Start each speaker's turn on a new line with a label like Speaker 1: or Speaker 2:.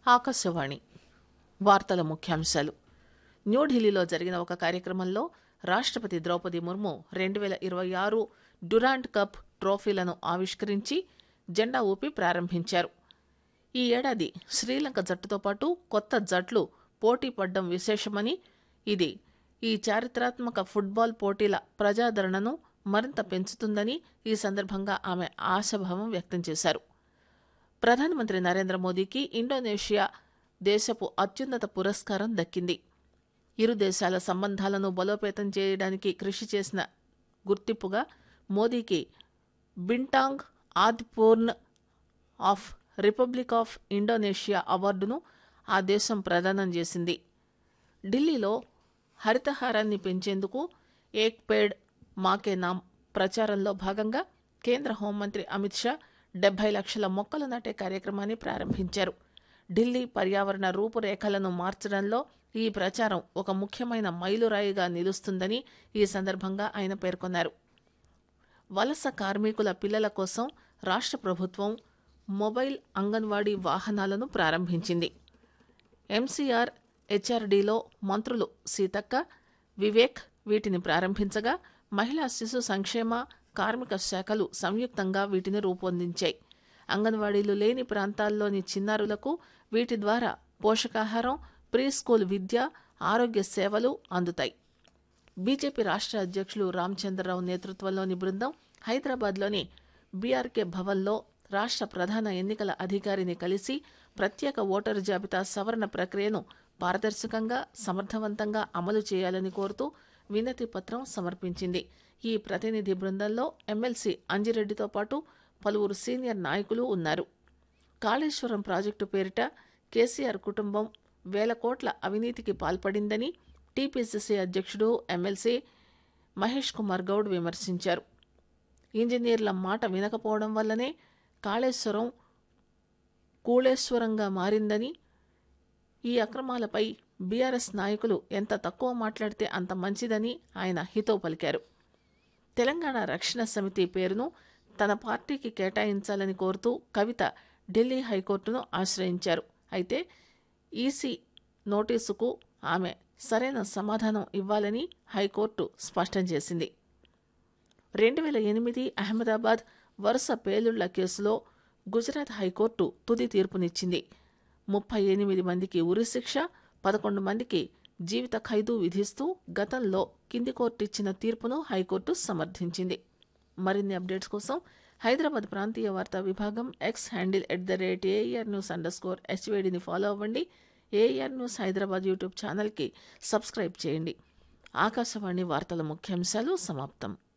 Speaker 1: ఆకాశవాణి వార్తల ముఖ్యాంశాలు న్యూఢిల్లీలో జరిగిన ఒక కార్యక్రమంలో రాష్టపతి ద్రౌపది ముర్ము రెండు వేల ఇరవై ఆరు డురాండ్ కప్ ట్రోఫీలను ఆవిష్కరించి జెండా ఊపి ప్రారంభించారు ఈ ఏడాది శ్రీలంక జట్టుతో పాటు కొత్త జట్లు పోటీ పడ్డం విశేషమని ఇది ఈ చారిత్రాత్మక ఫుట్బాల్ పోటీల ప్రజాదరణను మరింత పెంచుతుందని ఈ సందర్భంగా ఆమె ఆశాభావం వ్యక్తం చేశారు ప్రధానమంత్రి నరేంద్ర మోదీకి ఇండోనేషియా దేశపు అత్యున్నత పురస్కారం దక్కింది ఇరు దేశాల సంబంధాలను బలోపేతం చేయడానికి కృషి చేసిన గుర్తింపుగా మోదీకి Bintang Adipurna of Republic of Indonesia అవార్డును ఆ దేశం ప్రదానం చేసింది ఢిల్లీలో హరితహారాన్ని పెంచేందుకు ఏక్ పేడ్ మాకే నామ్ ప్రచారంలో భాగంగా కేంద్ర హోంమంత్రి అమిత్ షా డెబ్బై లక్షల మొక్కలు నాటే కార్యక్రమాన్ని ప్రారంభించారు ఢిల్లీ పర్యావరణ రూపురేఖలను మార్చడంలో ఈ ప్రచారం ఒక ముఖ్యమైన మైలురాయిగా నిలుస్తుందని ఈ సందర్భంగా ఆయన పేర్కొన్నారు వలస కార్మికుల పిల్లల కోసం రాష్ట్ర ప్రభుత్వం మొబైల్ అంగన్వాడీ వాహనాలను ప్రారంభించింది ఎంసీఆర్ హెచ్ఆర్డీలో మంత్రులు సీతక్క వివేక్ వీటిని ప్రారంభించగా మహిళా శిశు సంక్షేమ కార్మిక శాఖలు సంయుక్తంగా వీటిని రూపొందించాయి అంగన్వాడీలు లేని ప్రాంతాల్లోని చిన్నారులకు వీటి ద్వారా పోషకాహారం ప్రీ స్కూల్ విద్య ఆరోగ్య సేవలు అందుతాయి బీజేపీ రాష్ట్ర అధ్యక్షులు రామచంద్రరావు నేతృత్వంలోని బృందం హైదరాబాద్లోని బీఆర్కే భవన్లో రాష్ట్ర ప్రధాన ఎన్నికల అధికారిని కలిసి ప్రత్యేక ఓటరు జాబితా సవరణ ప్రక్రియను పారదర్శకంగా సమర్థవంతంగా అమలు చేయాలని కోరుతూ వినతి పత్రం సమర్పించింది ఈ ప్రతినిధి బృందంలో ఎమ్మెల్సీ అంజిరెడ్డితో పాటు పలువురు సీనియర్ నాయకులు ఉన్నారు కాళేశ్వరం ప్రాజెక్టు పేరిట కేసీఆర్ కుటుంబం వేల కోట్ల అవినీతికి పాల్పడిందని టీపీసీసీ అధ్యక్షుడు ఎమ్మెల్సీ మహేష్ కుమార్ గౌడ్ విమర్శించారు ఇంజనీర్ల మాట వినకపోవడం వల్లనే కాళేశ్వరం కూళేశ్వరంగా మారిందని ఈ అక్రమాలపై బీఆర్ఎస్ నాయకులు ఎంత తక్కువ మాట్లాడితే అంత మంచిదని ఆయన హితవు పలికారు తెలంగాణ రక్షణ సమితి పేరును తన పార్టీకి కేటాయించాలని కోరుతూ కవిత ఢిల్లీ హైకోర్టును ఆశ్రయించారు అయితే ఈసీ నోటీసుకు ఆమె సరైన సమాధానం ఇవ్వాలని హైకోర్టు స్పష్టం చేసింది రెండు వేల ఎనిమిది అహ్మదాబాద్ వరుస పేలుళ్ల కేసులో గుజరాత్ హైకోర్టు తుది తీర్పునిచ్చింది ముప్పై ఎనిమిది మందికి ఉరిశిక్ష పదకొండు మందికి జీవిత ఖైదు విధిస్తూ గతంలో కింది కోర్టు ఇచ్చిన తీర్పును హైకోర్టు సమర్థించింది మరిన్ని అప్డేట్స్ కోసం హైదరాబాద్ ప్రాంతీయ వార్తా విభాగం X handle at the rate AR news underscore స్కోర్ హెచ్వేడిని ఫాలో అవ్వండి ఏఆర్ న్యూస్ హైదరాబాద్ యూట్యూబ్ ఛానల్కి సబ్స్క్రైబ్ చేయండి ఆకాశవాణి వార్తల ముఖ్యాంశాలు సమాప్తం